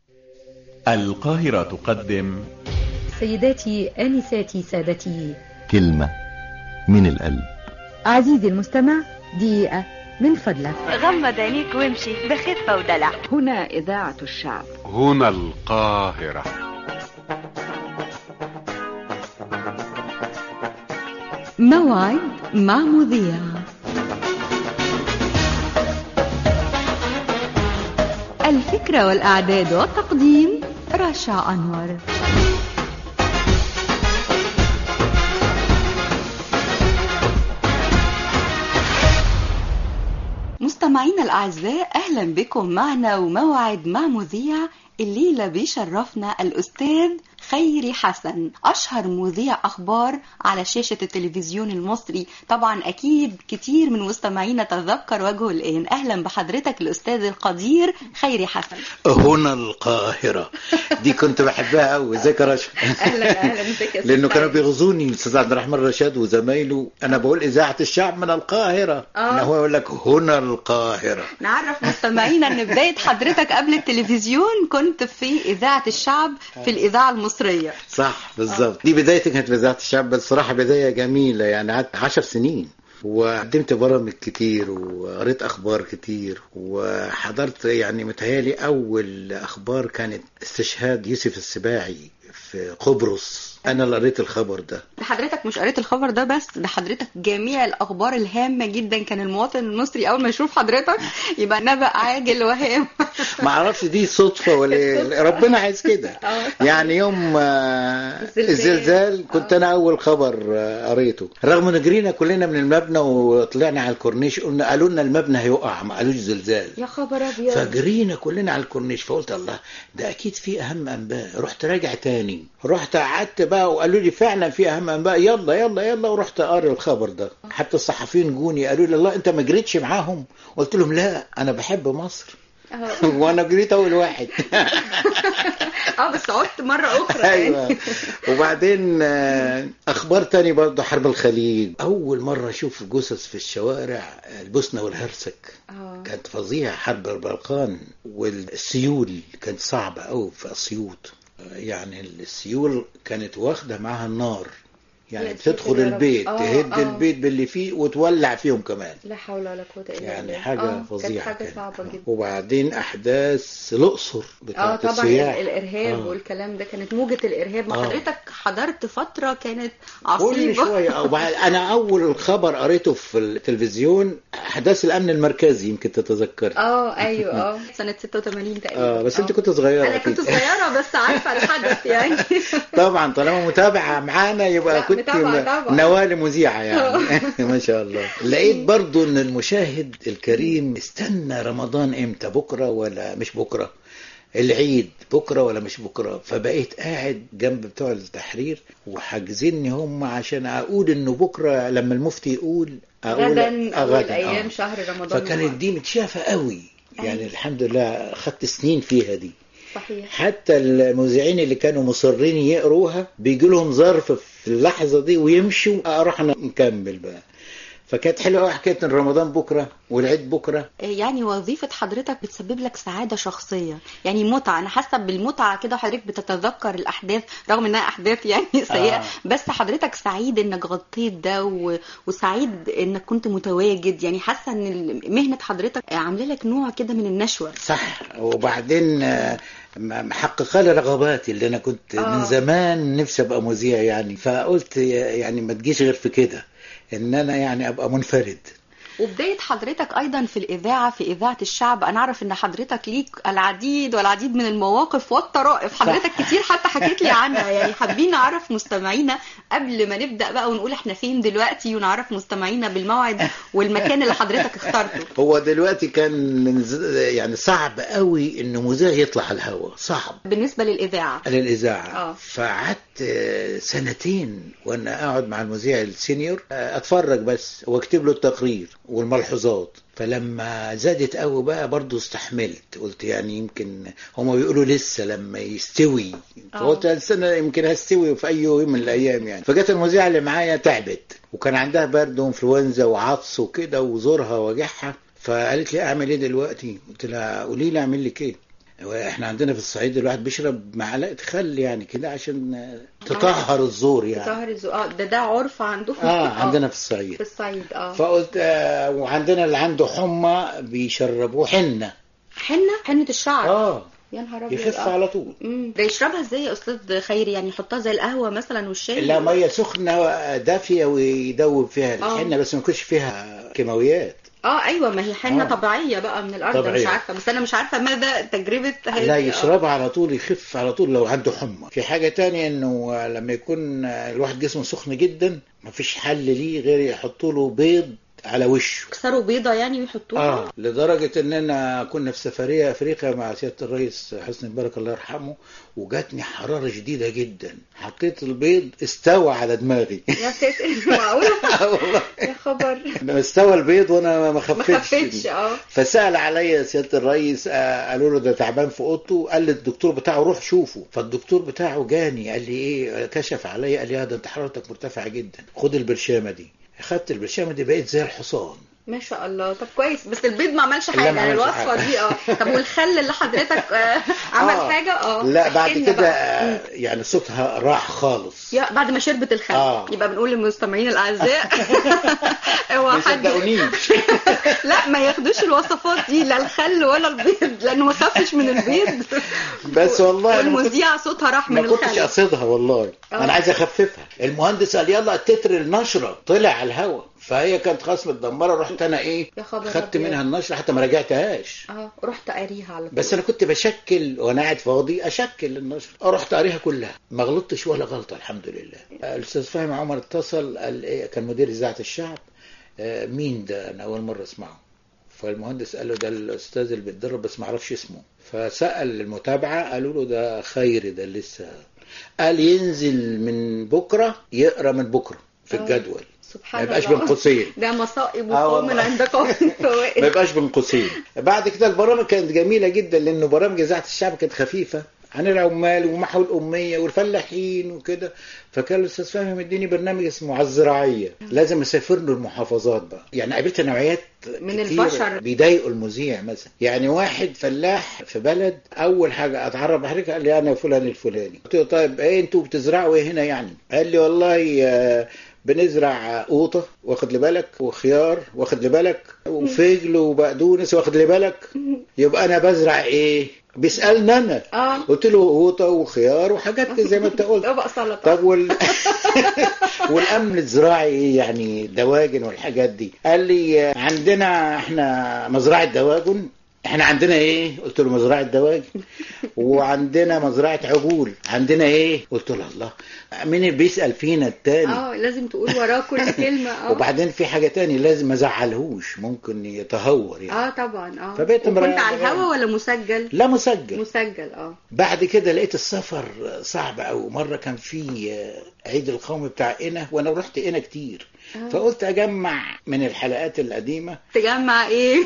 القاهرة تقدم سيداتي آنساتي سادتي كلمة من القلب عزيزي المستمع دقيقة من فضلك غمض عينيك وامشي بخفة ودلع هنا إذاعة الشعب هنا القاهرة موعد مع مذيع الفكرة والإعداد والتقديم رشا أنور مستمعينا الأعزاء أهلا بكم معنا وموعد مع مذيع الليلة بيشرفنا الأستاذ خيري حسن أشهر مذيع أخبار على شاشة التلفزيون المصري طبعا أكيد كتير من مستمعينا تذكر وجهه الآن أهلا بحضرتك الأستاذ القدير خيري حسن هنا القاهرة دي كنت بحبها قوي ازيك يا رشا أهلا أهلا بك يا لانه أستاذ كانوا خيري. بيغزوني الاستاذ عبد الرحمن رشاد وزمايله انا بقول اذاعه الشعب من القاهره آه. انا هو يقول لك هنا القاهره نعرف مستمعينا ان بداية حضرتك قبل التلفزيون كنت في إذاعة الشعب في الإذاعة المصرية صح بالظبط دي بدايتي كانت في اذاعه الشعب بس صراحه بدايه جميله يعني قعدت 10 سنين وقدمت برامج كتير وقريت اخبار كتير وحضرت يعني متهيالي اول اخبار كانت استشهاد يوسف السباعي في قبرص انا اللي قريت الخبر ده ده حضرتك مش قريت الخبر ده بس ده حضرتك جميع الأخبار الهامة جدا كان المواطن المصري أول ما يشوف حضرتك يبقى نبأ عاجل وهام ما اعرفش دي صدفه ولا إيه. ربنا عايز كده آه. يعني يوم آه، الزلزال. الزلزال كنت انا اول خبر آه، قريته رغم ان جرينا كلنا من المبنى وطلعنا على الكورنيش قلنا قالوا لنا المبنى هيقع ما قالوش زلزال يا خبر أبيض فجرينا كلنا على الكورنيش فقلت الله ده اكيد في اهم انباء رحت راجع تاني رحت قعدت بقى وقالوا لي فعلا في اهم انباء يلا يلا يلا ورحت قاري الخبر ده حتى الصحفيين جوني قالوا لي الله انت ما جريتش معاهم قلت لهم لا انا بحب مصر آه. وانا جريت اول واحد اه بس عدت مرة أخرى ايوه وبعدين آه، اخبار تاني برضه حرب الخليج اول مره اشوف جثث في الشوارع البوسنه والهرسك آه. كانت فظيعه حرب البلقان والسيول كانت صعبه قوي في اسيوط آه، يعني السيول كانت واخده معاها النار يعني يا ساتر بتدخل يا رب. البيت آه، تهد آه. البيت باللي فيه وتولع فيهم كمان لا حول ولا قوة إلا بالله يعني حاجة آه، فظيعة كانت حاجة كانت. صعبة جدا وبعدين أحداث الأقصر اه بتاعت طبعا السياح ال- الارهاب آه. والكلام ده كانت موجة الارهاب ما آه. حضرتك حضرت فترة كانت كل عصيبة شويه وبعد انا اول خبر قريته في التلفزيون احداث الامن المركزي يمكن تتذكر اه ايوه اه سنة 86 تقريبا اه بس انت كنت صغيره انا أكيد. كنت صغيرة بس عارفة الحدث يعني طبعا طالما متابعه معانا يبقى لا، كنت متابعة طبعا. نوال مذيعه يعني ما شاء الله لقيت برضو ان المشاهد الكريم استنى رمضان امتى بكره ولا مش بكره العيد بكره ولا مش بكره فبقيت قاعد جنب بتوع التحرير وحاجزيني هم عشان اقول انه بكره لما المفتي يقول اقول غدا آه، اول غدا، ايام آه. شهر رمضان فكانت المبارك. دي متشافه قوي يعني أيوة. الحمد لله خدت سنين فيها دي صحيح حتى المذيعين اللي كانوا مصرين يقروها بيجي لهم ظرف في اللحظه دي ويمشوا اروح انا نكمل بقى فكانت حلوه قوي حكايه ان رمضان بكره والعيد بكره يعني وظيفة حضرتك بتسبب لك سعادة شخصية يعني متعة أنا حاسة بالمتعة كده وحضرتك بتتذكر الأحداث رغم إنها أحداث يعني سيئة آه. بس حضرتك سعيد إنك غطيت ده و... وسعيد إنك كنت متواجد يعني حاسة إن مهنة حضرتك عاملة لك نوع كده من النشوة صح وبعدين آه، م- محققه لي رغباتي اللي انا كنت آه. من زمان نفسي ابقى مذيع يعني فقلت يعني ما تجيش غير في كده ان انا يعني ابقى منفرد وبداية حضرتك أيضا في الإذاعة في إذاعة الشعب أنا أعرف إن حضرتك ليك العديد والعديد من المواقف والطرائف حضرتك كتير حتى حكيت لي عنها يعني حابين نعرف مستمعينا قبل ما نبدأ بقى ونقول إحنا فين دلوقتي ونعرف مستمعينا بالموعد والمكان اللي حضرتك اخترته هو دلوقتي كان من ز- يعني صعب قوي انه مذيع يطلع على الهواء صعب بالنسبة للإذاعة للإذاعة آه. فقعدت آه، سنتين وأنا أقعد مع المذيع السينيور آه، أتفرج بس وأكتب له التقرير والملحوظات فلما زادت قوي بقى برضو استحملت قلت يعني يمكن هما بيقولوا لسه لما يستوي فقلت السنة يمكن هستوي في أي يوم من الأيام يعني فجت المذيعة اللي معايا تعبت وكان عندها برد وانفلونزا وعطس وكده وزورها وجعها فقالت لي أعمل إيه دلوقتي قلت لها قولي لي أعمل لك إيه واحنا عندنا في الصعيد الواحد بيشرب معلقه خل يعني كده عشان آه، تطهر الزور يعني ظهر الزو... اه ده ده عرف عندكم اه عندنا في في الصعيد الصعيد اه فقلت آه وعندنا اللي عنده حمى بيشربوه حنه حنه حنه الشعر اه يا نهار ابيض يخف آه. على طول مم. ده يشربها ازاي يا استاذ خيري يعني يحطها زي القهوه مثلا والشاي لا ميه سخنه دافيه ويدوب فيها آه. الحنه بس ما يكونش فيها كيماويات اه ايوه ما هي حنه آه. طبيعيه بقى من الارض طبيعية. مش عارفه بس انا مش عارفه ماذا تجربه هذه لا آه. يشربها على طول يخف على طول لو عنده حمى في حاجة تانية انه لما يكون الواحد جسمه سخن جدا مفيش حل ليه غير يحطوا له بيض على وشه يكسروا بيضه يعني ويحطوها اه لدرجة اننا كنا في سفرية افريقيا مع سيادة الرئيس حسني مبارك الله يرحمه وجاتني حرارة شديدة جدا حطيت البيض استوى على دماغي يا ساتر معقوله آه والله يا خبر لما استوى البيض وانا ما ما خفتش خفتش اه فسأل عليا سيادة الرئيس آه، قالوا له ده تعبان في اوضته قال للدكتور بتاعه روح شوفه فالدكتور بتاعه جاني قال لي ايه كشف عليا قال لي اه ده انت حرارتك مرتفعة جدا خد البرشامة دي خدت البرشامة دي بقيت زي الحصان ما شاء الله طب كويس بس البيض ما عملش لا، حاجه ما يعني عملش الوصفه حاجة. دي اه طب والخل اللي حضرتك آه عمل آه. حاجه اه لا بعد احكي لنا كده بقى. آه، يعني صوتها راح خالص يا بعد ما شربت الخل آه. يبقى بنقول للمستمعين الاعزاء اوعى ما حد صدقونيش لا ما ياخدوش الوصفات دي لا الخل ولا البيض لانه ما خافش من البيض بس والله أنا ما كنت- والمذيعه صوتها راح من ما كنتش الخل قصدها والله آه. انا عايز اخففها المهندس قال يلا تتر النشره طلع على الهوا فهي كانت خلاص متدمره رحت انا ايه يا خبر خدت أبيض. منها النشره حتى ما راجعتهاش اه رحت قاريها على طول بس انا كنت بشكل وانا قاعد فاضي اشكل النشر رحت قاريها كلها ما غلطتش ولا غلطه الحمد لله الاستاذ فهمي عمر اتصل قال إيه كان مدير اذاعه الشعب آه، مين ده انا اول مره اسمعه فالمهندس قال له ده الاستاذ اللي بيتدرب بس ما اعرفش اسمه فسال المتابعه قالوا له ده خيري ده لسه قال ينزل من بكره يقرا من بكره في آه. الجدول سبحان ما يبقاش الله. بين قوسين ده مصائب آه وقوم والله. عند قوم فوائد ما يبقاش بين قوسين بعد كده البرامج كانت جميله جدا لانه برامج اذاعه الشعب كانت خفيفه عن العمال ومحو الاميه والفلاحين وكده فكان الاستاذ فهمي مديني برنامج اسمه على الزراعيه لازم اسافر له المحافظات بقى يعني قابلت نوعيات من كتير البشر. بيضايقوا المذيع مثلا يعني واحد فلاح في بلد اول حاجه اتعرف بحضرتك قال لي انا فلان الفلاني قلت له طيب ايه انتوا بتزرعوا ايه هنا يعني قال لي والله آه، بنزرع قوطه واخد لي بالك وخيار واخد لي بالك وفجل وبقدونس واخد لي بالك يبقى انا بزرع ايه بيسالني انا اه قلت له قوطه وخيار وحاجات كده زي ما انت قلت طبق سلطه طب وال... والامن الزراعي ايه يعني دواجن والحاجات دي قال لي عندنا احنا مزرعه دواجن احنا عندنا ايه قلت له مزرعه دواجن وعندنا مزرعه عجول عندنا ايه قلت له الله مين اللي بيسال فينا التاني اه لازم تقول وراه كل كلمه اه وبعدين في حاجه تاني لازم ما ازعلهوش ممكن يتهور يعني اه طبعا اه فبقيت وكنت مرا- على الهوا ولا مسجل لا مسجل مسجل اه بعد كده لقيت السفر صعب قوي مره كان في عيد القومي بتاع قنا وانا رحت قنا كتير آه. فقلت اجمع من الحلقات القديمه تجمع ايه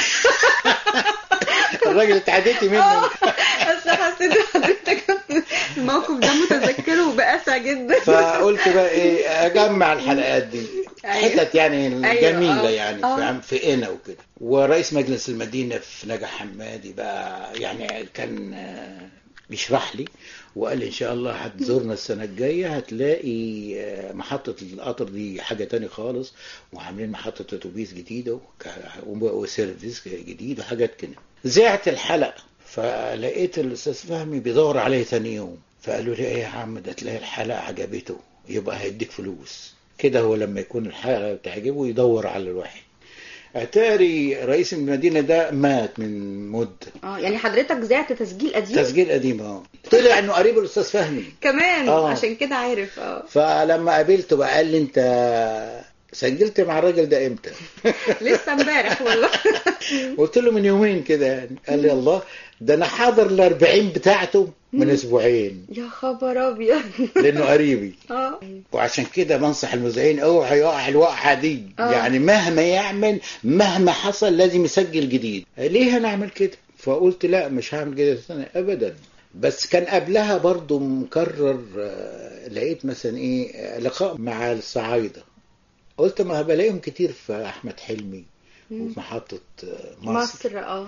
الراجل اتعديتي منه اه بس حسيت حضرتك الموقف ده متذكره وبأسى جدا فقلت بقى ايه اجمع الحلقات دي أيوة. حتت يعني أيوة، جميله آه. يعني آه. في عم في قنا وكده ورئيس مجلس المدينه في نجا حمادي بقى يعني كان آه، بيشرح لي وقال لي ان شاء الله هتزورنا السنه الجايه هتلاقي آه، محطه القطر دي حاجه تاني خالص وعاملين محطه اتوبيس جديده وك- وسيرفيس جديد وحاجات كده زعت الحلقه فلقيت الاستاذ فهمي بيدور عليا تاني يوم فقالوا لي ايه يا عم ده تلاقي الحلقه عجبته يبقى هيديك فلوس كده هو لما يكون الحلقه بتعجبه يدور على الواحد اتاري رئيس المدينه ده مات من مده اه يعني حضرتك زعت تسجيل قديم تسجيل قديم اه طلع انه قريب الاستاذ فهمي كمان آه. عشان كده عارف اه فلما قابلته بقى قال لي انت سجلت مع الراجل ده امتى لسه امبارح والله قلت له من يومين كده يعني قال لي الله ده انا حاضر الأربعين بتاعته من اسبوعين يا خبر ابيض لانه قريبي اه وعشان كده بنصح المذيعين اوعى يقع الوقعه دي آه. يعني مهما يعمل مهما حصل لازم يسجل جديد ليه انا اعمل كده فقلت لا مش هعمل كده تاني ابدا بس كان قبلها برضو مكرر آه، لقيت مثلا ايه آه، لقاء مع الصعايده قلت ما بلاقيهم كتير في احمد حلمي وفي محطه آه، مصر مصر اه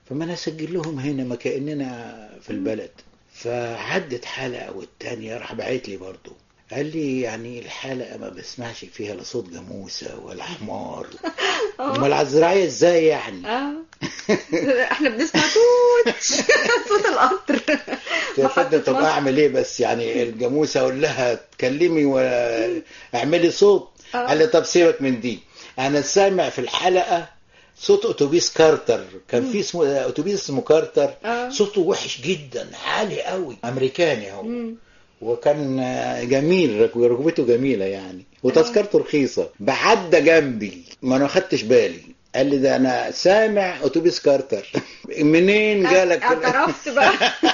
فما انا اسجل لهم هنا ما كاننا في البلد فعدت حلقه والتانيه راح باعت لي برضه قال لي يعني الحلقه ما بسمعش فيها لا صوت جاموسه ولا حمار امال على الزراعيه ازاي يعني اه احنا بنسمع توت صوت القطر يا فندم محطة طب مصر. اعمل ايه بس يعني الجاموسه اقول لها اتكلمي واعملي صوت آه. قال لي طب سيبك من دي انا سامع في الحلقه صوت اتوبيس كارتر كان في اسمه اتوبيس اسمه كارتر آه. صوته وحش جدا عالي قوي امريكاني هو مم. وكان آه، جميل رك- ركبته جميله يعني وتذكرته رخيصه بعدى جنبي ما انا ما خدتش بالي قال لي ده انا سامع اتوبيس كارتر منين جالك اعترفت بقى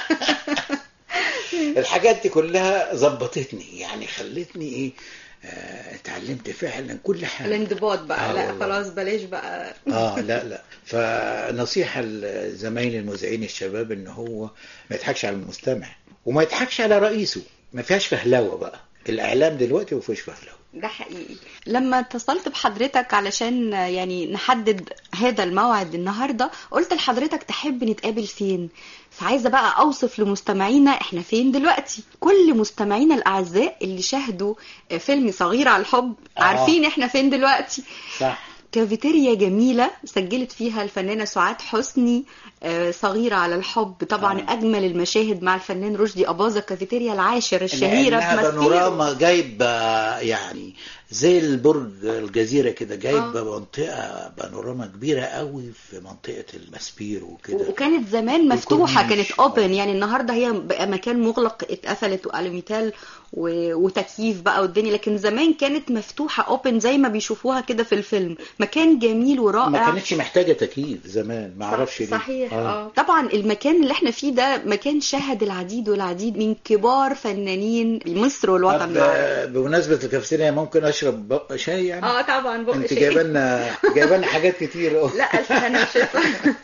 الحاجات دي كلها ظبطتني يعني خلتني ايه آه، اتعلمت فعلا كل حاجه الانضباط بقى آه لا والله. خلاص بلاش بقى اه لا لا فنصيحه لزمايلي المذيعين الشباب ان هو ما يضحكش على المستمع وما يضحكش على رئيسه ما فيهاش فهلوه بقى الاعلام دلوقتي ما فيهوش فهلوه ده حقيقي لما اتصلت بحضرتك علشان يعني نحدد هذا الموعد النهارده قلت لحضرتك تحب نتقابل فين فعايزه بقى اوصف لمستمعينا احنا فين دلوقتي كل مستمعينا الاعزاء اللي شاهدوا فيلم صغير على الحب آه. عارفين احنا فين دلوقتي صح كافيتيريا جميلة سجلت فيها الفنانة سعاد حسني آه، صغيرة على الحب طبعا آه. أجمل المشاهد مع الفنان رشدي أباظة كافيتيريا العاشر الشهيرة لأنها بمسيره بانوراما جايبه يعني زي البرج الجزيره كده جايبه منطقه بانوراما كبيره قوي في منطقه المسبير وكده وكانت زمان مفتوحة والكورنيش. كانت اوبن يعني النهاردة هي بقى مكان مغلق اتقفلت والوميتال و- وتكييف بقى والدنيا لكن زمان كانت مفتوحة اوبن زي ما بيشوفوها كده في الفيلم مكان جميل ورائع ما كانتش محتاجه تكييف زمان ما اعرفش ليه صحيح اه طبعا المكان اللي احنا فيه ده مكان شهد العديد والعديد من كبار فنانين مصر والوطن طب العربي آه، بمناسبه الكافتيريا ممكن اشرب بق شاي يعني اه طبعا بقى انت شيء. جايبه لنا جايبه لنا حاجات كتير أوي. لا الف هنا وشفا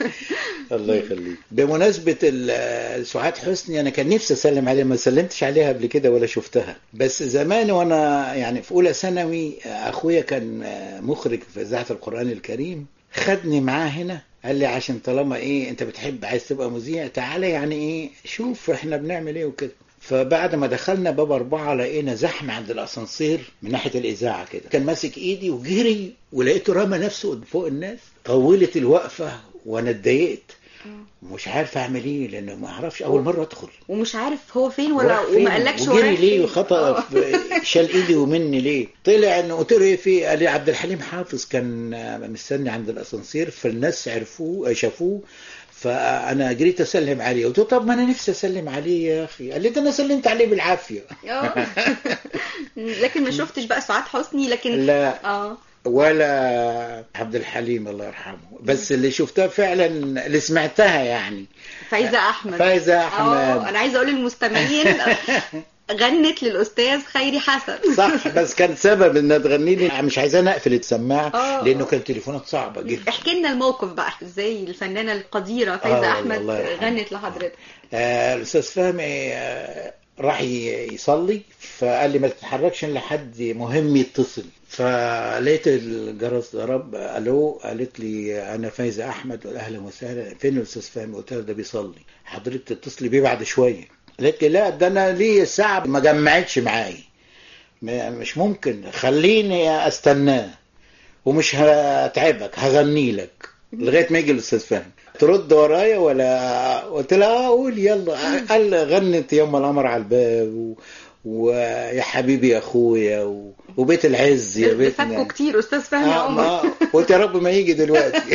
الله يخليك بمناسبة ال- سعاد حسني أنا كان نفسي أسلم عليها ما سلمتش عليها قبل كده ولا شفتها بس زمان وأنا يعني في أولى ثانوي أخويا كان مخرج في إذاعة القرآن الكريم خدني معاه هنا قال لي عشان طالما إيه أنت بتحب عايز تبقى مذيع تعالى يعني إيه شوف إحنا بنعمل إيه وكده فبعد ما دخلنا باب أربعة لقينا زحمة عند الأسانسير من ناحية الإذاعة كده كان ماسك إيدي وجري ولقيته رمى نفسه فوق الناس طولت الوقفة وأنا اتضايقت مش عارف اعمل ايه لان ما اعرفش اول مره ادخل ومش عارف هو فين ولا راح فين؟ وما قالكش هو وجري رايح ليه فين. وخطا آه. في- شال ايدي ومني ليه طلع انه قلت له ايه في قال لي عبد الحليم حافظ كان مستني عند الاسانسير فالناس عرفوه شافوه فانا جريت اسلم عليه قلت له طب ما انا نفسي اسلم عليه يا اخي قال لي ده انا سلمت عليه بالعافيه آه. لكن ما شفتش بقى سعاد حسني لكن لا اه ولا عبد الحليم الله يرحمه بس اللي شفتها فعلا اللي سمعتها يعني فايزة احمد فايزة اه احمد انا عايزه اقول للمستمعين غنت للاستاذ خيري حسن صح بس كان سبب انها تغني لي مش عايزانا اقفل السماعه آه. لانه كان تليفونات صعبه جدا احكي لنا الموقف بقى ازاي الفنانه القديره فايزه آه، احمد الله يرحمها. غنت لحضرتك آه الاستاذ فهمي آه راح ي- يصلي فقال لي ما تتحركش الا حد مهم يتصل فلقيت الجرس ضرب الو قالت لي انا فايزه احمد قلت اهلا وسهلا فين الاستاذ فهمي قلت لها ده بيصلي حضرتك تتصلي بيه بعد شويه قالت لي لا ده انا ليه ساعه ما جمعتش معايا م- مش ممكن خليني استناه ومش هتعبك هغني لك لغايه ما يجي الاستاذ فهمي ترد ورايا ولا قلت لها اه قول يلا قال غنت يوم القمر على الباب و... ويا حبيبي يا اخويا و... وبيت العز يا ده بيتنا فكوا كتير استاذ فهمي آه عمر ما قلت يا رب ما يجي دلوقتي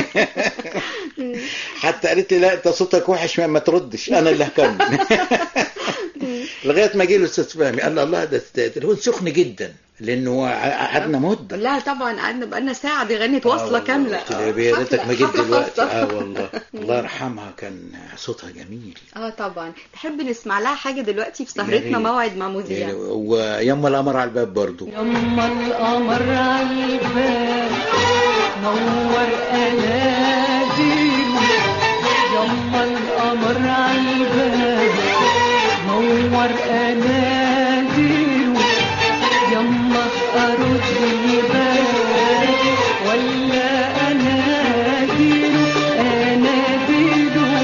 حتى قالت لي لا انت صوتك وحش ما, ما تردش انا اللي هكمل لغايه ما جه الاستاذ فهمي قال لي الله ده التليفون سخن جدا لانه قعدنا مده لا طبعا قعدنا بقالنا ساعه دي غنت واصله كامله قلت له يا ريتك ما جيت حفلة دلوقتي خاصة. اه والله الله يرحمها كان صوتها جميل اه طبعا تحب نسمع لها حاجه دلوقتي في يا سهرتنا ريت. موعد مع مذيع ويما القمر على الباب برضو يما القمر عالباب نور اناديله يما القمر عالباب نور اناديله يما ارد الباب ولا اناديله اناديله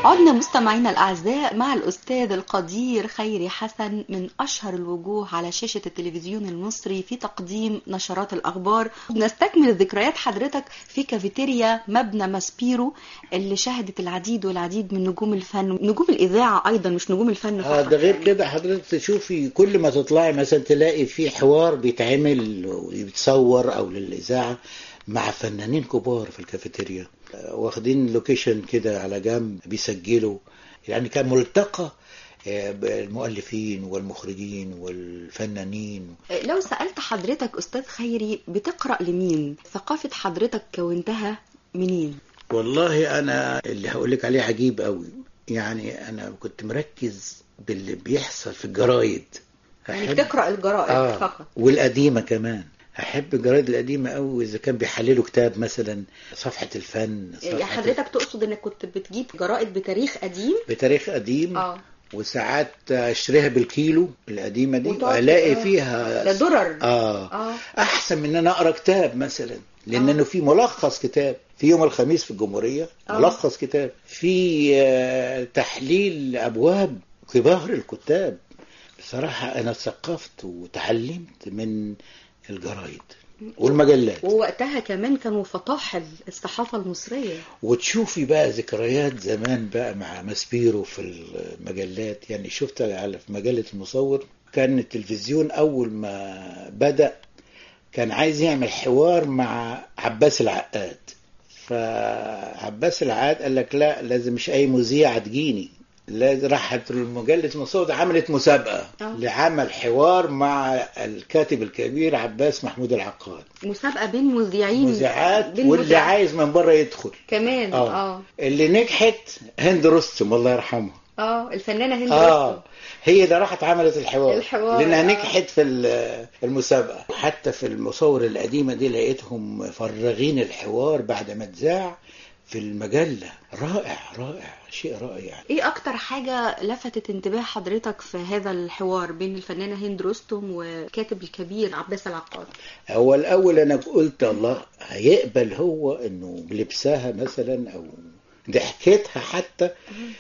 عدنا مستمعينا الأعزاء مع الأستاذ القدير خيري حسن من أشهر الوجوه على شاشة التلفزيون المصري في تقديم نشرات الأخبار نستكمل ذكريات حضرتك في كافيتيريا مبنى ماسبيرو اللي شهدت العديد والعديد من نجوم الفن نجوم الإذاعة أيضا مش نجوم الفن اه فقط ده غير يعني. كده حضرتك تشوفي كل ما تطلعي مثلا تلاقي في حوار بيتعمل وبيتصور او للاذاعه مع فنانين كبار في الكافيتيريا آه، واخدين لوكيشن كده على جنب بيسجلوا يعني كان ملتقى آه، بالمؤلفين والمخرجين والفنانين لو سألت حضرتك أستاذ خيري بتقرأ لمين ثقافة حضرتك كونتها منين والله انا اللي هقول لك عليه عجيب قوي يعني انا كنت مركز باللي بيحصل في الجرايد يعني أحب- بتقرأ الجرائد آه فقط والقديمة كمان أحب الجرايد القديمة أوي إذا كان بيحللوا كتاب مثلا صفحة الفن يعني صفحة حضرتك تقصد انك كنت بتجيب جرائد بتاريخ قديم بتاريخ قديم اه وساعات أشتريها بالكيلو القديمة دي وتقعد وألاقي تقرا. فيها ده درر آه اه أحسن من إن أنا أقرأ كتاب مثلا لأن آه. إنه في ملخص كتاب في يوم الخميس في الجمهورية آه. ملخص كتاب في آه، تحليل أبواب كبار الكتاب بصراحة أنا ثقفت وتعلمت من الجرايد والمجلات ووقتها كمان كانوا فطاحل الصحافة المصرية وتشوفي بقى ذكريات زمان بقى مع ماسبيرو في المجلات يعني شفت على في مجلة المصور كان التلفزيون أول ما بدأ كان عايز يعمل حوار مع عباس العقاد فعباس العقاد قال لك لا لازم مش أي مذيعة تجيني لازم راحت مجلة المصور عملت مسابقة آه. لعمل حوار مع الكاتب الكبير عباس محمود العقاد مسابقة بين مذيعين مذيعات بين واللي مذيعات. عايز من بره يدخل كمان اه اه اللي نجحت هند رستم الله يرحمها اه الفنانة هند اه رستم هي اللي راحت عملت الحوار الحوار، لانها آه. نجحت في ال- المسابقه حتى في المصور القديمه دي لقيتهم فرغين الحوار بعد ما اتذاع في المجله رائع رائع شيء رائع ايه اكتر حاجة لفتت انتباه حضرتك في هذا الحوار بين الفنانة هند رستم والكاتب الكبير عباس العقاد هو الاول انا قلت الله هيقبل هو انه لبسها مثلا او ضحكتها حتى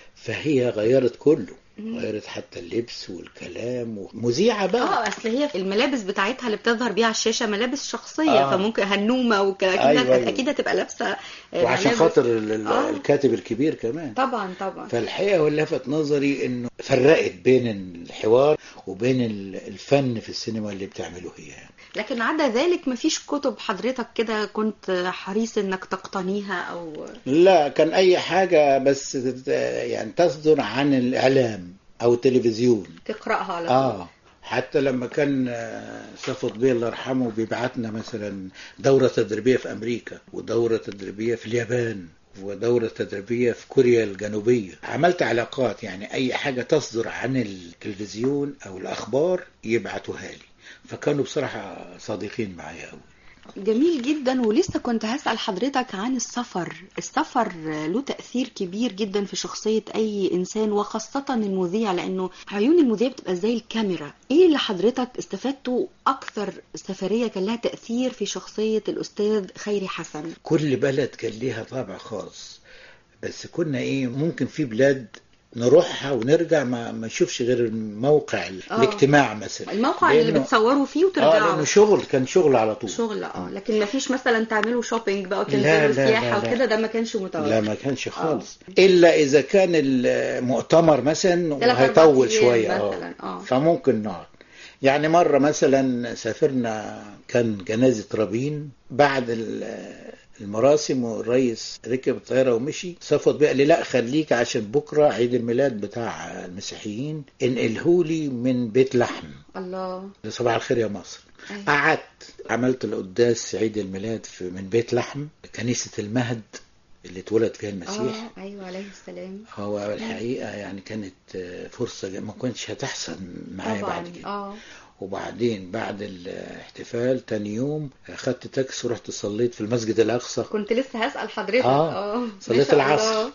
فهي غيرت كله غيرت حتى اللبس والكلام ومذيعه بقى اه اصل هي الملابس بتاعتها اللي بتظهر بيها على الشاشه ملابس شخصيه آه. آه. فممكن هنومه وكده اكيد أيوة، أيوة أيوة. اكيد هتبقى لابسه آه، وعشان ملابس. خاطر ال- ال- آه. الكاتب الكبير كمان طبعا طبعا فالحقيقه هو اللي لفت نظري انه فرقت بين الحوار وبين ال- الفن في السينما اللي بتعمله هي يعني. لكن عدا ذلك مفيش كتب حضرتك كده كنت حريص انك تقتنيها او لا كان اي حاجه بس تت- يعني تصدر عن الاعلام او التلفزيون تقراها على طول اه حتى لما كان آه، صفوت بيه الله يرحمه بيبعتنا مثلا دورة تدريبية في أمريكا ودورة تدريبية في اليابان ودورة تدريبية في كوريا الجنوبية عملت علاقات يعني أي حاجة تصدر عن التلفزيون أو الأخبار يبعتوها لي فكانوا بصراحة صادقين معايا أوي جميل جدا ولسه كنت هسأل حضرتك عن السفر السفر له تأثير كبير جدا في شخصية أي إنسان وخاصة المذيع لأنه عيون المذيع بتبقى زي الكاميرا إيه اللي حضرتك استفدته أكثر سفرية كان لها تأثير في شخصية الأستاذ خيري حسن كل بلد كان ليها طابع خاص بس كنا ايه ممكن في بلاد نروحها ونرجع ما ما نشوفش غير الموقع آه. الاجتماع مثلا الموقع اللي لأنه- بتصوروا فيه اه وترجعوا لانه شغل كان شغل على طول شغل اه لكن ما فيش مثلا تعملوا شوبينج بقى لا، وتنزلوا لا، سياحة لا، لا. وكده ده ما كانش متوفر لا ما كانش خالص الا اذا كان المؤتمر مثلا تلات هيطول أربع أيام شويه مثلاً، آه. اه فممكن نقعد يعني مرة مثلا سافرنا كان جنازة رابين بعد ال- المراسم والرئيس ركب الطيارة ومشي صفوت بقى لي لا خليك عشان بكرة عيد الميلاد بتاع المسيحيين انقلهولي من بيت لحم الله صباح الخير يا مصر أيوة. قعدت عملت القداس عيد الميلاد في من بيت لحم كنيسة المهد اللي اتولد فيها المسيح اه ايوه عليه السلام هو الحقيقة يعني كانت آه، فرصة ج- ما كنتش هتحصل معايا طبعا بعد كده اه وبعدين بعد الاحتفال تاني يوم خدت تاكسي ورحت صليت في المسجد الأقصى كنت لسه هسأل حضرتك اه ما صليت شاء العصر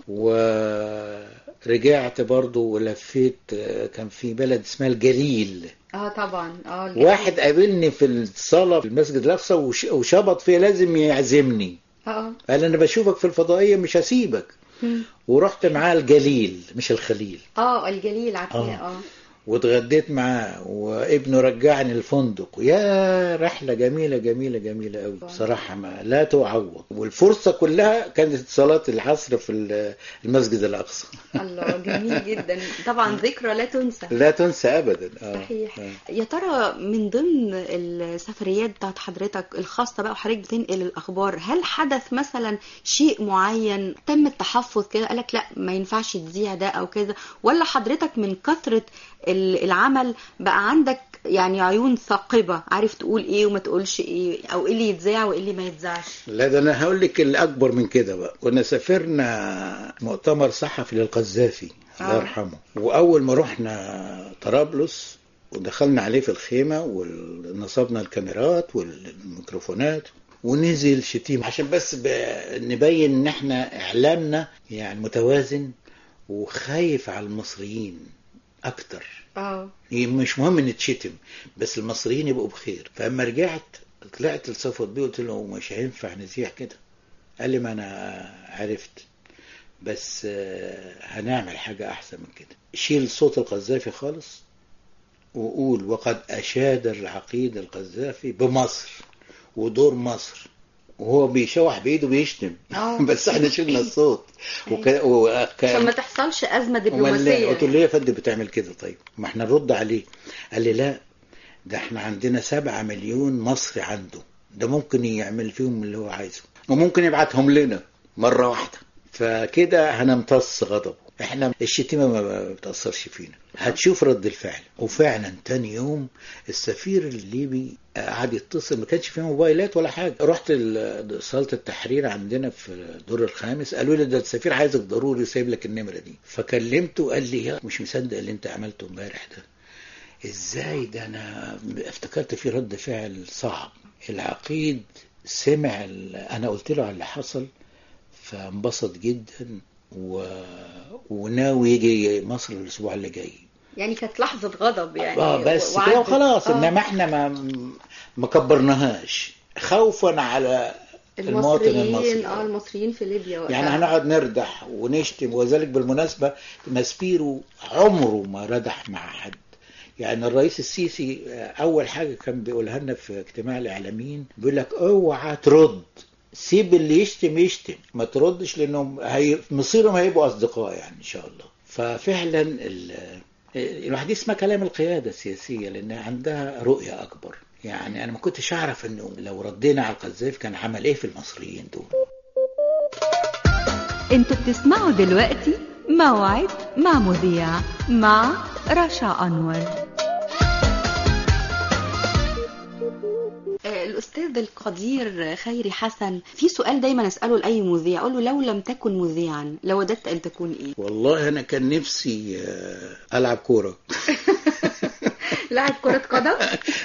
الله. ورجعت برضو ولفيت آه، كان في بلد اسمها الجليل اه طبعا اه الجميل. واحد قابلني في الصلاة في المسجد الأقصى وش- وشبط فيا لازم يعزمني اه قال أنا بشوفك في الفضائية مش هسيبك ورحت معاه الجليل مش الخليل اه الجليل عارفاه آه. اه واتغديت معاه وابنه رجعني الفندق يا رحلة جميلة جميلة جميلة قوي بصراحة ما لا تعوض والفرصة كلها كانت صلاة العصر في ال- المسجد الأقصى الله جميل جدا طبعا ذكرى لا تنسى لا تنسى أبدا آه. صحيح آه. يا ترى من ضمن السفريات بتاعت حضرتك الخاصة بقى وحضرتك بتنقل الأخبار هل حدث مثلا شيء معين تم التحفظ كده قالك لا ما ينفعش تذيع ده أو كذا ولا حضرتك من كثرة ال- العمل بقى عندك يعني عيون ثاقبة عارف تقول ايه وما تقولش ايه او ايه اللي يتذاع وايه اللي ما يتذاعش لا ده انا هقول لك الاكبر من كده بقى كنا سافرنا مؤتمر صحفي للقذافي الله آه. يرحمه واول ما رحنا طرابلس ودخلنا عليه في الخيمه ونصبنا الكاميرات والميكروفونات ونزل شتيم عشان بس ب- نبين ان احنا اعلامنا يعني متوازن وخايف على المصريين اكتر اه هي مش مهم نتشتم بس المصريين يبقوا بخير فاما رجعت طلعت لصفوت بيه قلت له مش هينفع نذيع كده قال لي ما انا عرفت بس آه، هنعمل حاجة أحسن من كده شيل صوت القذافي خالص وقول وقد أشاد العقيد القذافي بمصر ودور مصر وهو بيشوح بإيده بيشتم آه. بس احنا شلنا الصوت وكان وكان عشان ما تحصلش أزمة امال ليه؟ دبلوماسية قلت له ليه يا فندم بتعمل كده طيب ما احنا نرد عليه قال لي لا ده احنا عندنا سبعة مليون مصري عنده ده ممكن يعمل فيهم اللي هو عايزه وممكن يبعتهم لنا مرة واحدة فكده هنمتص غضبه احنا الشتيمة ما بتأثرش فينا هتشوف رد الفعل وفعلا تاني يوم السفير الليبي قعد يتصل ما كانش فيه موبايلات ولا حاجة رحت ال- صالة التحرير عندنا في الدور الخامس قالوا لي ده السفير عايزك ضروري سايب لك النمرة دي فكلمته قال لي يا مش مصدق اللي انت عملته امبارح ده ازاي ده انا افتكرت في رد فعل صعب العقيد سمع ال- انا قلت له على اللي حصل فانبسط جدا و... وناوي يجي مصر الاسبوع اللي جاي يعني كانت لحظة غضب يعني اه بس وعدت. كده وخلاص آه. انما احنا ما ما كبرناهاش خوفا على المواطن المصريين المصري اه المصريين في ليبيا وقتها. يعني هنقعد نردح ونشتم وذلك بالمناسبة ماسبيرو عمره ما ردح مع حد يعني الرئيس السيسي أول حاجة كان بيقولها لنا في اجتماع الإعلاميين بيقول لك اوعى ترد سيب اللي يشتم يشتم ما تردش لأنهم هي... مصيرهم هيبقوا أصدقاء يعني إن شاء الله ففعلا ال... الواحد يسمع كلام القيادة السياسية لأن عندها رؤية أكبر يعني أنا ما كنتش أعرف إنه لو ردينا على القذافي كان عمل إيه في المصريين دول انتوا بتسمعوا دلوقتي موعد مع مذيع مع رشا أنور آه، الأستاذ القدير خيري حسن في سؤال دايما أسأله لأي مذيع أقول له لو لم تكن مذيعا لوددت أن تكون إيه؟ والله انا كان نفسي آه، العب كوره لاعب كرة قدم؟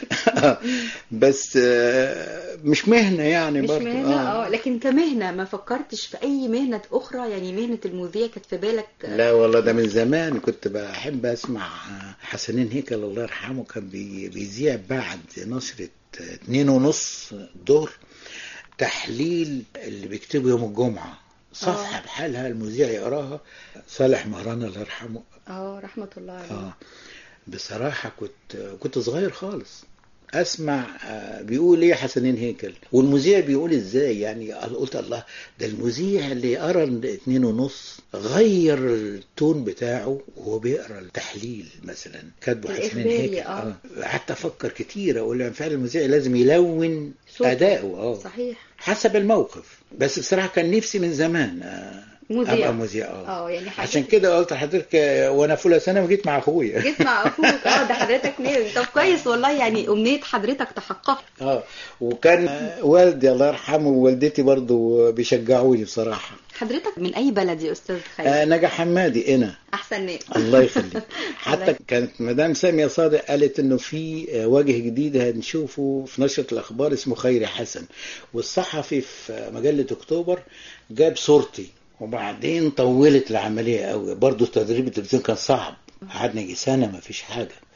بس آه، مش مهنه يعني مش برضه مهنة اه لكن كمهنة ما فكرتش في أي مهنة أخرى يعني مهنة المذيع كانت في بالك لا والله ده من زمان كنت بحب اسمع حسنين هيكل الله يرحمه كان بي- بيذيع بعد نشرة اتنين ونص الظهر تحليل اللي بيكتبه يوم الجمعة صفحة بحالها المذيع يقراها صالح مهران الله يرحمه اه رحمة الله عليه اه بصراحة كنت كنت صغير خالص اسمع آه، بيقول ايه حسنين هيكل والمذيع بيقول ازاي يعني قلت الله ده المذيع اللي قرا اتنين ونص غير التون بتاعه وهو بيقرا التحليل مثلا كاتبه حسنين الإخباري، هيكل آه. قعدت افكر كتير اقول يعني فعلا المذيع لازم يلون صوته. اداؤه اه صحيح حسب الموقف بس بصراحة كان نفسي من زمان آه، مذيع. ابقى مذيع اه اه يعني حاجة عشان كده قلت لحضرتك آه، وانا في اولى ثانوي جيت مع اخويا جيت مع اخوك اه ده حضرتك ناوي طب كويس والله يعني امنيه حضرتك تحققت اه وكان آه، والدي الله يرحمه ووالدتي برضو بيشجعوني بصراحة حضرتك من اي بلد يا استاذ خالد آه نجا حمادي انا احسن ناس الله يخليك الله حتى كانت مدام سامية صادق قالت انه في آه، وجه جديد هنشوفه في نشرة الاخبار اسمه خيري حسن والصحفي في آه، مجلة اكتوبر جاب صورتي وبعدين طولت العملية قوي برضو تدريب التلفزيون كان صعب قعدنا يجي سنة ما فيش حاجة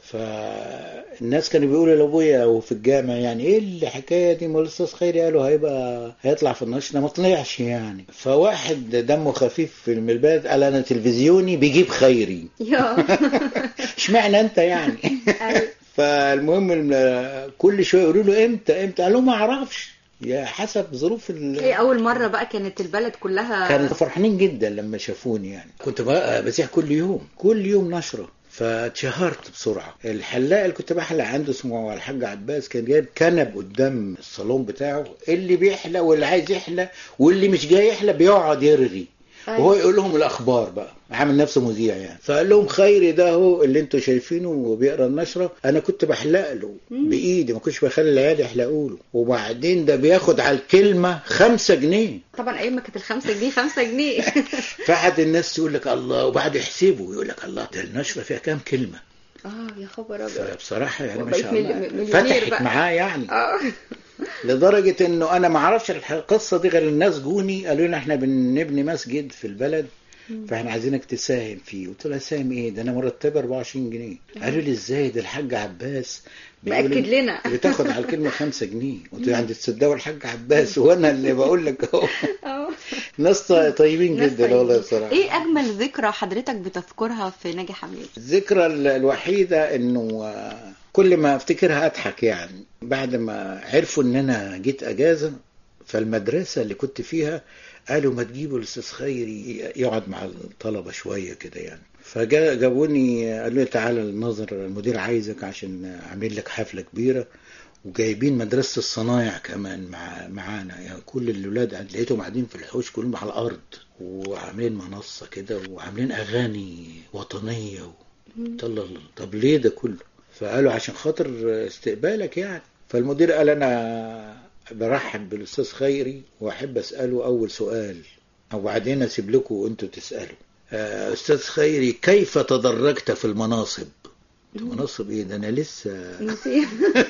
فالناس كانوا بيقولوا لابويا وفي الجامع يعني ايه الحكايه دي ما الاستاذ خيري قالوا هيبقى هيطلع في النشره ما طلعش يعني فواحد دمه خفيف في البلد قال انا تلفزيوني بيجيب خيري يا اشمعنى انت يعني أيوة. فالمهم الم- كل شويه يقولوا له امتى امتى قال لهم ما اعرفش يا حسب ظروف ال... ايه اول مرة بقى كانت البلد كلها كانوا فرحانين جدا لما شافوني يعني كنت بقى بذيع كل يوم كل يوم نشرة فاتشهرت بسرعة الحلاق اللي كنت بحلق عنده اسمه الحاج عباس كان جايب كنب قدام الصالون بتاعه اللي بيحلق واللي عايز يحلق واللي مش جاي يحلق بيقعد يرغي وهو يقول لهم الاخبار بقى عامل نفسه مذيع يعني فقال لهم خيري ده هو اللي انتوا شايفينه وبيقرا النشره انا كنت بحلق له بايدي ما كنتش بخلي العيال يحلقوا له وبعدين ده بياخد على الكلمه خمسة جنيه طبعا ايام ما كانت الخمسة جنيه خمسة جنيه فقعد الناس تقول لك الله وبعد يحسبوا يقول لك الله ده النشره فيها كام كلمه اه يا خبر ابيض فبصراحه يعني ما بقيت شاء ملي- الله مليونير فتحت بقى. معاه يعني اه لدرجه انه انا ما اعرفش القصه دي غير الناس جوني قالوا لنا احنا بنبني مسجد في البلد فاحنا عايزينك تساهم فيه قلت له اساهم ايه ده انا مرتبه 24 جنيه قالوا لي ازاي ده الحاج عباس بيقول مأكد لي لنا. بتاخد على الكلمه 5 جنيه قلت له عند تصدقوا الحاج عباس وانا اللي بقول لك اهو اه ناس طيبين ناس جدا والله طيبين. بصراحه ايه اجمل ذكرى حضرتك بتذكرها في ناجي حماد الذكرى ال- الوحيدة انه آه، كل ما افتكرها اضحك يعني بعد ما عرفوا ان انا جيت اجازة فالمدرسة اللي كنت فيها قالوا ما تجيبوا الاستاذ خيري يقعد مع الطلبة شوية كده يعني فجابوني قالوا لي تعالى الناظر المدير عايزك عشان عامل لك حفلة كبيرة وجايبين مدرسة الصنايع كمان مع معانا يعني كل الولاد قاعد- لقيتهم قاعدين في الحوش كلهم على الأرض وعاملين منصة كده وعاملين أغاني وطنية و... قلت الله الله طب ليه ده كله فقالوا عشان خاطر استقبالك يعني فالمدير قال أنا برحب بالأستاذ خيري وأحب أسأله أول سؤال وبعدين أسيب لكم وأنتوا تسألوا آه، أستاذ خيري كيف تدرجت في المناصب مناصب ايه ده انا لسه نسيت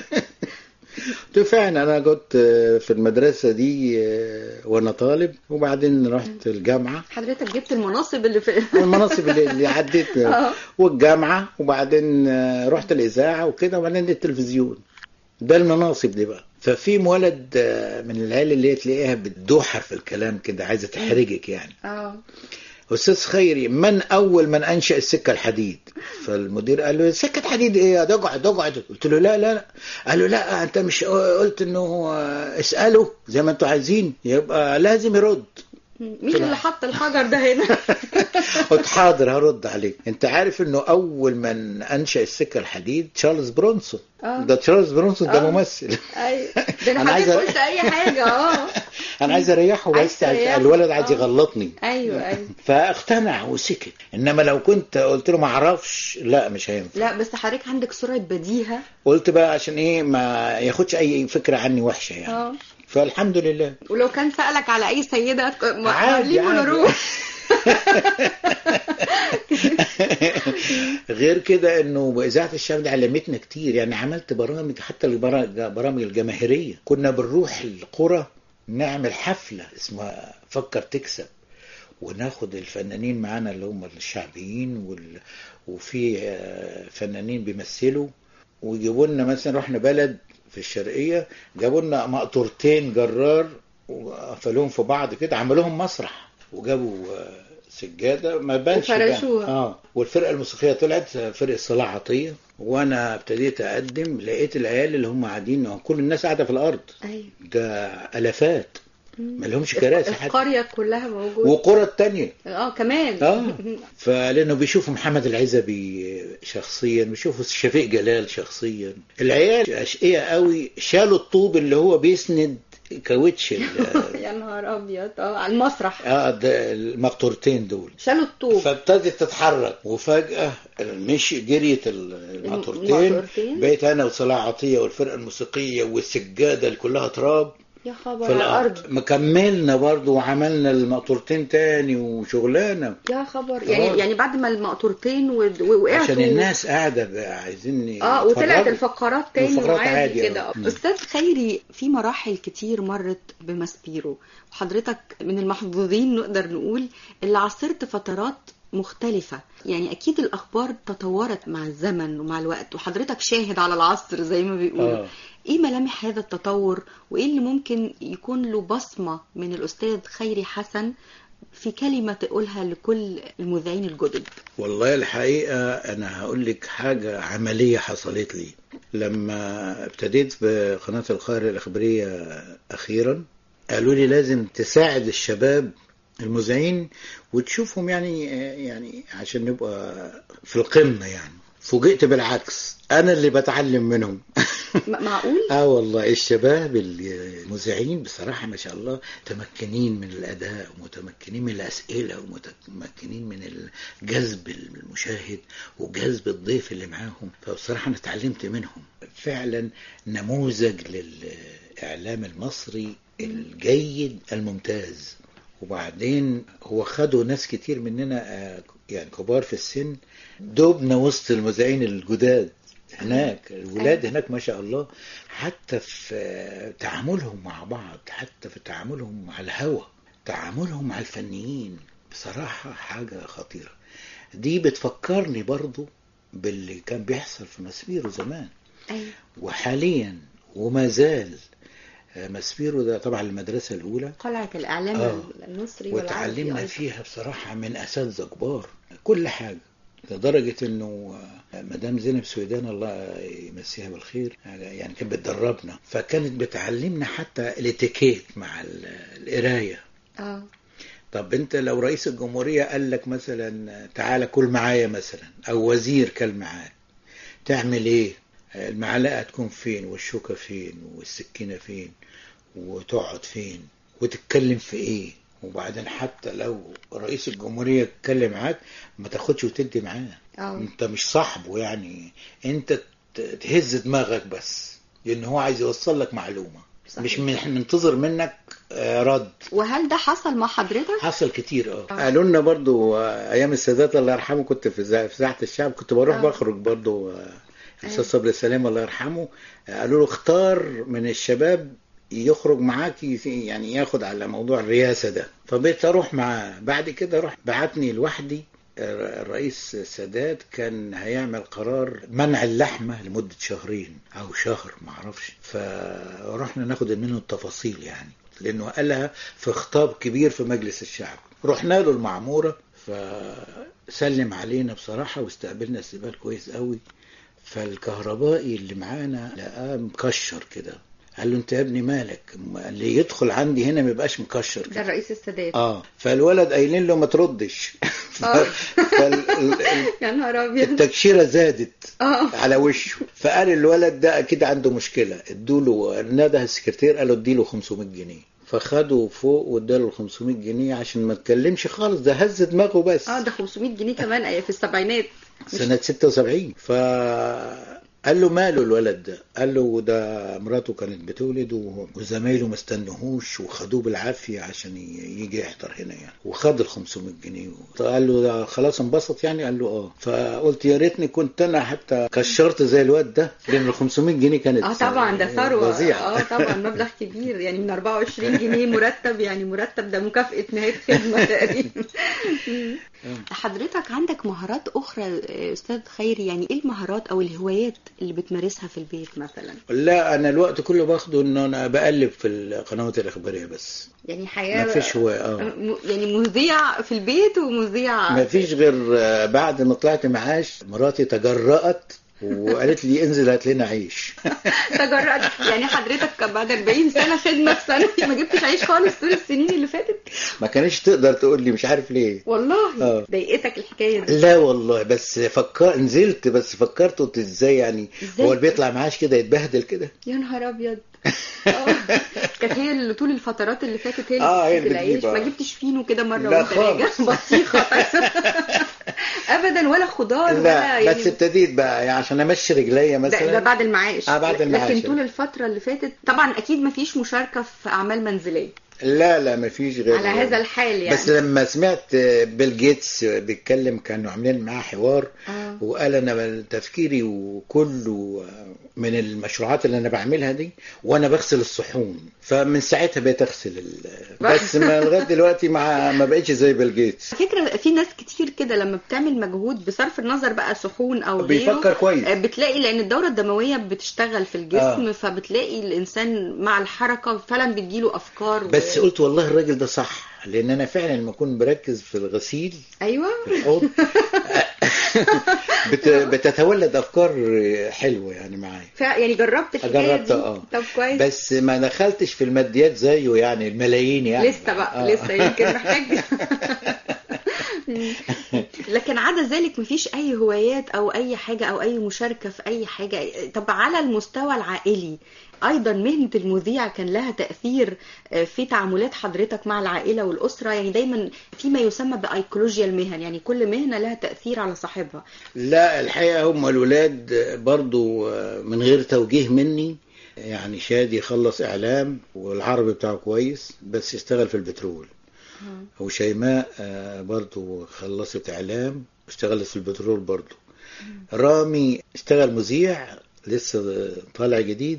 قلت له فعلا انا كنت في المدرسه دي آه، وانا طالب وبعدين رحت الجامعه حضرتك جبت المناصب اللي في المناصب اللي, اللي عديت آه. والجامعه وبعدين آه، رحت الاذاعه وكده وبعدين التلفزيون ده المناصب دي بقى ففي ولد آه، من العيال اللي هي تلاقيها بتدوحر في الكلام كده عايزه تحرجك يعني اه استاذ خيري من اول من انشا السكه الحديد فالمدير قال له سكه حديد ايه ده اقعد اقعد قلت له لا لا لا قال له لا انت مش قلت انه اساله زي ما انتوا عايزين يبقى لازم يرد مين اللي حط الحجر ده هنا قلت حاضر هرد عليك انت عارف انه اول من انشا السكه الحديد تشارلز برونسون آه. ده تشارلز برونسون ده آه. ممثل ايوه ده أنا انا عايزة- حضرتك قلت اي حاجه اه انا عايز اريحه عايز بس تريحه. الولد عايز آه. يغلطني ايوه ايوه فاقتنع وسكت انما لو كنت قلت له ما اعرفش لا مش هينفع لا بس حضرتك عندك سرعه بديهه قلت بقى عشان ايه ما ياخدش اي فكره عني وحشه يعني اه فالحمد لله ولو كان سالك على اي سيده هتك- ما- عادي، ليه عادي. نروح غير كده انه اذاعه الشعب دي علمتنا كتير يعني عملت برامج حتى البرامج الجماهيريه كنا بنروح القرى نعمل حفله اسمها فكر تكسب وناخد الفنانين معانا اللي هم الشعبيين وال... وفي آه، فنانين بيمثلوا ويجيبوا لنا مثلا رحنا بلد في الشرقيه جابوا لنا مقطورتين جرار وقفلوهم في بعض كده عملوهم مسرح وجابوا آه، سجاده ما بانش ده. وفرشوها. اه والفرقه الموسيقيه طلعت فرقه صلاح عطيه وانا ابتديت اقدم لقيت العيال اللي هم قاعدين كل الناس قاعده في الارض ايوه ده الافات ما لهمش كراسي حتى القريه كلها موجوده وقرى التانية اه كمان اه فلانه بيشوفوا محمد العزبي شخصيا بيشوفوا شفيق جلال شخصيا العيال اشقياء قوي شالوا الطوب اللي هو بيسند كاوتش ال- يا نهار ابيض اه على المسرح اه ده المقطورتين دول شالوا الطوب فابتدت تتحرك وفجأة مشي جريت المقطورتين المقطورتين. بقيت أنا وصلاح عطية والفرقة الموسيقية والسجادة اللي كلها تراب يا خبر في على الأرض الارض مكملنا برضو وعملنا المقطورتين تاني وشغلانة يا خبر يعني آه. يعني بعد ما المقطورتين و- و- وقعتوا عشان الناس قاعدة بقى عايزين اه وطلعت يتفرجوا. الفقرات تاني الفقرات وعادي عادي، كده آه. مم. استاذ خيري في مراحل كتير مرت بمسبيرو وحضرتك من المحظوظين نقدر نقول اللي عاصرت فترات مختلفة يعني أكيد الأخبار تطورت مع الزمن ومع الوقت وحضرتك شاهد على العصر زي ما بيقولوا آه. إيه ملامح هذا التطور وإيه اللي ممكن يكون له بصمة من الأستاذ خيري حسن في كلمة تقولها لكل المذيعين الجدد والله الحقيقة أنا هقول لك حاجة عملية حصلت لي لما ابتديت بقناة القاهرة الإخبارية أخيرا قالوا لي لازم تساعد الشباب المذيعين وتشوفهم يعني يعني عشان نبقى في القمة يعني فوجئت بالعكس أنا اللي بتعلم منهم م- معقول؟ اه والله الشباب المذيعين بصراحة ما شاء الله متمكنين من الأداء ومتمكنين من الأسئلة ومتمكنين من جذب المشاهد وجذب الضيف اللي معاهم فبصراحة أنا اتعلمت منهم فعلا نموذج للإعلام المصري الجيد الممتاز وبعدين هو خدوا ناس كتير مننا آه، يعني كبار في السن دوبنا وسط المذيعين الجداد هناك الولاد هناك ما شاء الله حتى في آه، تعاملهم مع بعض حتى في تعاملهم مع الهوى تعاملهم مع الفنيين بصراحة حاجة خطيرة دي بتفكرني برضو باللي كان بيحصل في مسبيرو زمان أيوة. وحاليا وما زال آه، مسبيرو ده طبعا المدرسة الأولى قلعة الإعلام آه. المصري والعربي وتعلمنا أيضا. فيها بصراحة من أساتذة كبار كل حاجة لدرجة انه مدام زينب سويدان الله يمسيها بالخير يعني كانت بتدربنا فكانت بتعلمنا حتى الاتيكيت مع ال- القراية اه طب انت لو رئيس الجمهورية قال لك مثلا تعالى كل معايا مثلا او وزير كل معاك تعمل ايه المعلقة تكون فين والشوكة فين والسكينة فين وتقعد فين وتتكلم في ايه وبعدين حتى لو رئيس الجمهورية اتكلم معاك ما تاخدش وتدي معاه اه انت مش صاحبه يعني انت ت- تهز دماغك بس لان هو عايز يوصل لك معلومة صحيح. مش من- منتظر منك آه، رد وهل ده حصل مع حضرتك؟ حصل كتير اه آه. قالوا لنا برضو آه، ايام السادات الله يرحمه كنت في إذاعة- في ساحه الشعب كنت بروح آه. بخرج برضو آه، الاستاذ أيوة. صبري السلام الله يرحمه آه، قالوا له اختار من الشباب يخرج معاك يس- يعني ياخد على موضوع الرئاسه ده فبقيت اروح معاه بعد كده رحت بعتني لوحدي الر- الرئيس السادات كان هيعمل قرار منع اللحمه لمده شهرين او شهر ما اعرفش فرحنا ناخد منه التفاصيل يعني لانه قالها في خطاب كبير في مجلس الشعب رحنا له المعموره فسلم علينا بصراحه واستقبلنا استقبال كويس قوي فالكهربائي اللي معانا لقاه مكشر كده قال له انت يا ابني مالك اللي يدخل عندي هنا ما يبقاش مكشر ده كده الرئيس السادات اه فالولد قايلين له ما تردش آه. فالتكشيره يا نهار ابيض زادت اه على وشه فقال الولد ده اكيد عنده مشكله ادوله نده السكرتير قال له اديله 500 جنيه فخده فوق واداله ال 500 جنيه عشان ما اتكلمش خالص ده هز دماغه بس اه ده 500 جنيه كمان أي في السبعينات سنة 76 فقال له ماله الولد ده قال له ده مراته كانت بتولد و- وزمايله ما استنهوش وخدوه بالعافية عشان ي- يجي يحضر هنا يعني وخد ال 500 جنيه قال له ده خلاص انبسط يعني قال له اه فقلت يا ريتني كنت انا حتى كشرت زي الواد ده لان ال 500 جنيه كانت اه طبعا ده ثروه فظيعة اه طبعا مبلغ كبير يعني من 24 جنيه مرتب يعني مرتب ده مكافأة نهاية خدمة تقريبا حضرتك عندك مهارات أخرى آه، أستاذ خيري يعني إيه المهارات أو الهوايات اللي بتمارسها في البيت مثلا لا انا الوقت كله باخده ان انا بقلب في القنوات الاخباريه بس يعني حياة ما فيش هوايه اه م- يعني مذيع في البيت ومذيع ما فيش غير آه، بعد ما طلعت معاش مراتي تجرأت وقالت لي انزل هات لنا عيش تجرأت يعني حضرتك بعد 40 سنة خدمة في سنة ما جبتش عيش خالص طول السنين اللي فاتت ما كانش تقدر تقول لي مش عارف ليه والله آه. ضايقتك الحكاية دي لا والله بس فكر نزلت بس فكرت قلت ازاي يعني إزاي؟ هو اللي بيطلع معاش كده يتبهدل كده يا نهار ابيض آه. كانت هي اللي طول الفترات اللي فاتت هي اللي آه، هي بتجيب اللي العيش بتجيب، ما آه. جبتش فينو كده مره لا وانت راجع خالص. بطيخه ابدا ولا خضار ولا لا يعني بس ابتديت بقى يعني عشان امشي رجليا ده, ده مثلا بعد المعاش آه، بعد المعاش. لكن طول الفتره اللي فاتت طبعا اكيد ما فيش مشاركه في اعمال منزليه لا لا مفيش غير على هذا الحال يعني بس لما سمعت بيل جيتس بيتكلم كانوا عاملين معاه حوار آه. وقال انا تفكيري وكله من المشروعات اللي انا بعملها دي وانا بغسل الصحون فمن ساعتها بقيت اغسل ال... بس ما لغايه دلوقتي ما ما بقتش زي بيل جيتس على فكرة في ناس كتير كده لما بتعمل مجهود بصرف النظر بقى صحون او غيره بيفكر كويس. آه، بتلاقي لان الدورة الدموية بتشتغل في الجسم آه. فبتلاقي الانسان مع الحركة فعلا بتجيله افكار و- بس قلت والله الراجل ده صح لان انا فعلا لما اكون بركز في الغسيل ايوه في الحوض بت... بتتولد افكار حلوه يعني معايا ف... يعني جربت الحكاية جربت دي اه طب كويس بس ما دخلتش في الماديات زيه يعني الملايين يعني لسه بقى آه. لسه يمكن محتاج لكن عدا ذلك مفيش اي هوايات او اي حاجه او اي مشاركه في اي حاجه طب على المستوى العائلي ايضا مهنه المذيع كان لها تاثير آه، في تعاملات حضرتك مع العائله والاسره يعني دايما في ما يسمى بايكولوجيا المهن يعني كل مهنه لها تاثير على صاحبها لا الحقيقه هم الولاد برضو من غير توجيه مني يعني شادي خلص اعلام والعربي بتاعه كويس بس يشتغل في البترول وشيماء آه، برضو خلصت اعلام اشتغلت في البترول برضو رامي اشتغل مذيع لسه طالع جديد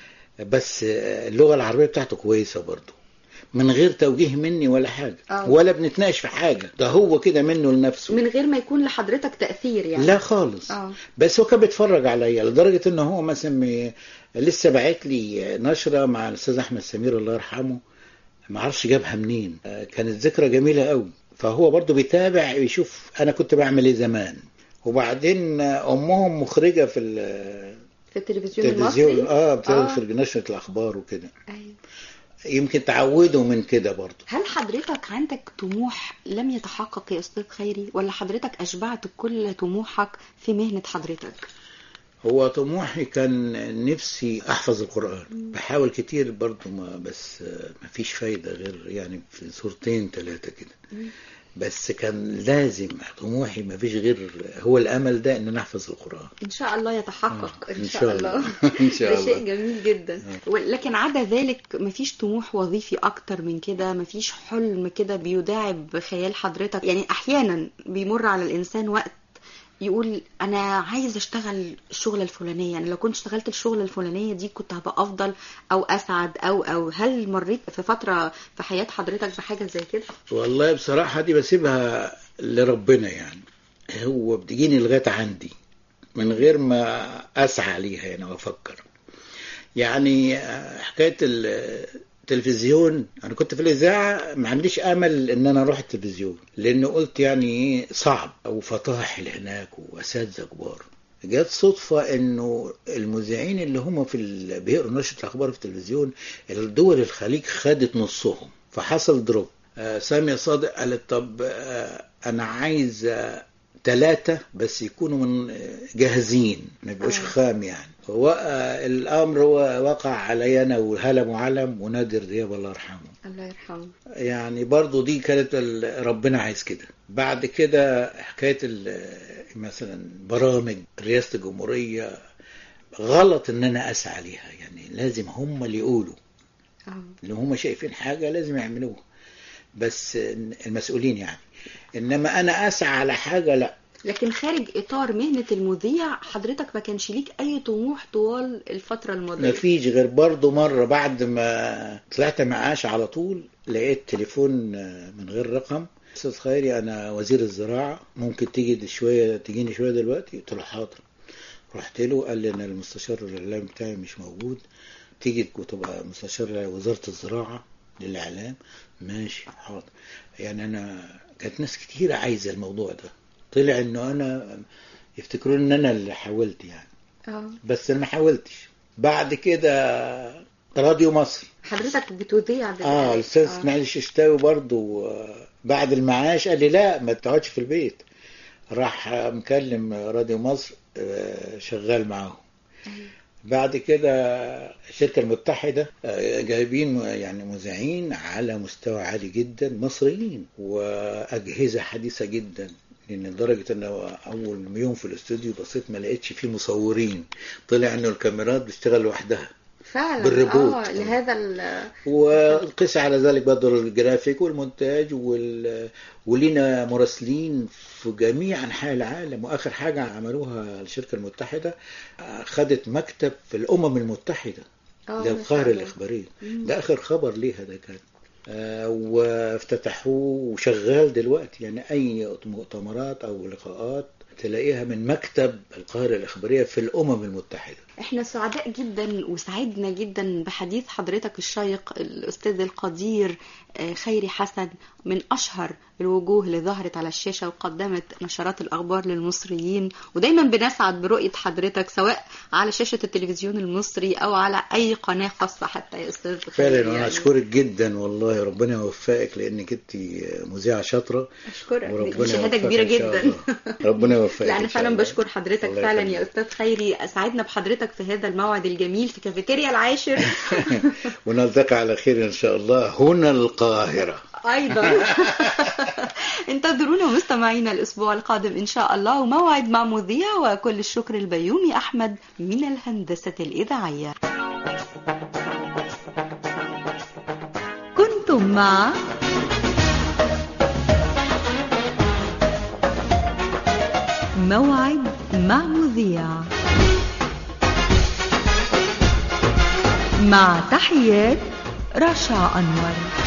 بس آه، اللغه العربيه بتاعته كويسه برضو من غير توجيه مني ولا حاجه آه. ولا بنتناقش في حاجه ده هو كده منه لنفسه من غير ما يكون لحضرتك تاثير يعني لا خالص اه بس هو كان بيتفرج عليا لدرجه ان هو مثلا م- لسه باعت لي نشره مع الاستاذ احمد سمير الله يرحمه ما اعرفش جابها منين آه، كانت ذكرى جميله قوي فهو برضو بيتابع يشوف انا كنت بعمل ايه زمان وبعدين آه، امهم مخرجه في ال- في التلفزيون التلفزيون المصري اه بتعمل آه. في نشره الاخبار وكده أيوة. يمكن تعودوا من كده برضو هل حضرتك عندك طموح لم يتحقق يا استاذ خيري ولا حضرتك اشبعت كل طموحك في مهنة حضرتك هو طموحي كان نفسي احفظ القران بحاول كتير برضو ما بس ما فيش فايده غير يعني في سورتين ثلاثه كده بس كان لازم طموحي ما فيش غير هو الامل ده ان انا احفظ القران ان شاء الله يتحقق آه، ان إن شاء شاء الله الله. إن شاء ده شيء الله. جميل جدا لكن عدا ذلك مفيش طموح وظيفي اكتر من كده مفيش حلم كده بيداعب خيال حضرتك يعني احيانا بيمر على الانسان وقت يقول انا عايز اشتغل الشغله الفلانيه يعني لو كنت اشتغلت الشغله الفلانيه دي كنت هبقى افضل او اسعد او او هل مريت في فتره في حياه حضرتك بحاجه زي كده والله بصراحه دي بسيبها لربنا يعني هو بتجيني لغايه عندي من غير ما اسعى ليها يعني وافكر يعني آه، حكايه التلفزيون انا كنت في الاذاعه ما عنديش امل ان انا اروح التلفزيون لانه قلت يعني ايه صعب وفطاحل هناك واساتذه كبار جت صدفة انه المذيعين اللي هم في ال... بيقروا نشرة الاخبار في التلفزيون الدول الخليج خدت نصهم فحصل دروب آه سامية صادق قالت طب آه انا عايز ثلاثة بس يكونوا من آه، جاهزين ما يبقوش خام يعني والامر هو وقع علي انا وهلا معلم ونادر دياب الله يرحمه الله يرحمه يعني برضو دي كانت ال- ربنا عايز كده بعد كده حكاية ال- مثلا برامج رئاسة الجمهورية غلط ان انا اسعى ليها يعني لازم هم اللي يقولوا اه اللي هم شايفين حاجة لازم يعملوها بس المسؤولين يعني انما انا اسعى على حاجة لا لكن خارج اطار مهنه المذيع حضرتك ما كانش ليك اي طموح طوال الفتره الماضيه ما فيش غير برضو مرة بعد ما طلعت معاش على طول لقيت تليفون من غير رقم استاذ خيري انا وزير الزراعة ممكن تيجي شوية تجيني شوية دلوقتي قلت له حاضر رحت له قال لي انا المستشار الاعلامي بتاعي مش موجود تيجي وتبقى مستشار وزارة الزراعة للاعلام ماشي حاضر يعني انا كانت ناس كتير عايزة الموضوع ده طلع انه انا يفتكرون ان انا اللي حاولت يعني اه بس انا ما حاولتش بعد كده راديو مصر حضرتك بتذيع دلوقتي اه الاستاذ اسماعيل الششتاوي برضو آه، بعد المعاش قال لي لا ما تقعدش في البيت راح آه، مكلم راديو مصر آه، شغال معاهم بعد كده الشركة المتحدة آه، جايبين يعني مذيعين على مستوى عالي جدا مصريين وأجهزة حديثة جدا لأن لدرجة إن أول يوم في الاستوديو بصيت ما لقيتش فيه مصورين طلع إنه الكاميرات بتشتغل لوحدها فعلا بالريبوت. اه لهذا ال- وقس على ذلك برضه الجرافيك والمونتاج وال... ولينا مراسلين في جميع انحاء العالم واخر حاجه عملوها الشركه المتحده آه، خدت مكتب في الامم المتحده آه، ما شاء للقاهره الله. الاخباريه ده اخر خبر ليها ده كان آه، وافتتحوه وشغال دلوقتي يعني اي مؤتمرات او لقاءات تلاقيها من مكتب القاهره الاخباريه في الامم المتحده احنا سعداء جدا وسعدنا جدا بحديث حضرتك الشيق الاستاذ القدير آه، خيري حسن من اشهر الوجوه اللي ظهرت على الشاشه وقدمت نشرات الاخبار للمصريين ودايما بنسعد برؤيه حضرتك سواء على شاشه التلفزيون المصري او على اي قناه خاصه حتى يا استاذ خيري فعلا وانا يعني. اشكرك جدا والله ربنا يوفقك لانك انت مذيعه شاطره اشكرك دي وربنا شهاده يوفقك كبيره إن شاء جدا الله. ربنا يوفقك لا انا إن شاء فعلا الله. بشكر حضرتك الله فعلا يخليك. يا استاذ خيري اسعدنا بحضرتك في هذا الموعد الجميل في كافيتيريا العاشر ونلتقي على خير ان شاء الله هنا القاهره ايضا انتظرونا مستمعينا الاسبوع القادم ان شاء الله وموعد مع مذيع وكل الشكر البيومي احمد من الهندسه الاذاعيه كنتم مع موعد مع مذيع مع تحيات رشا أنور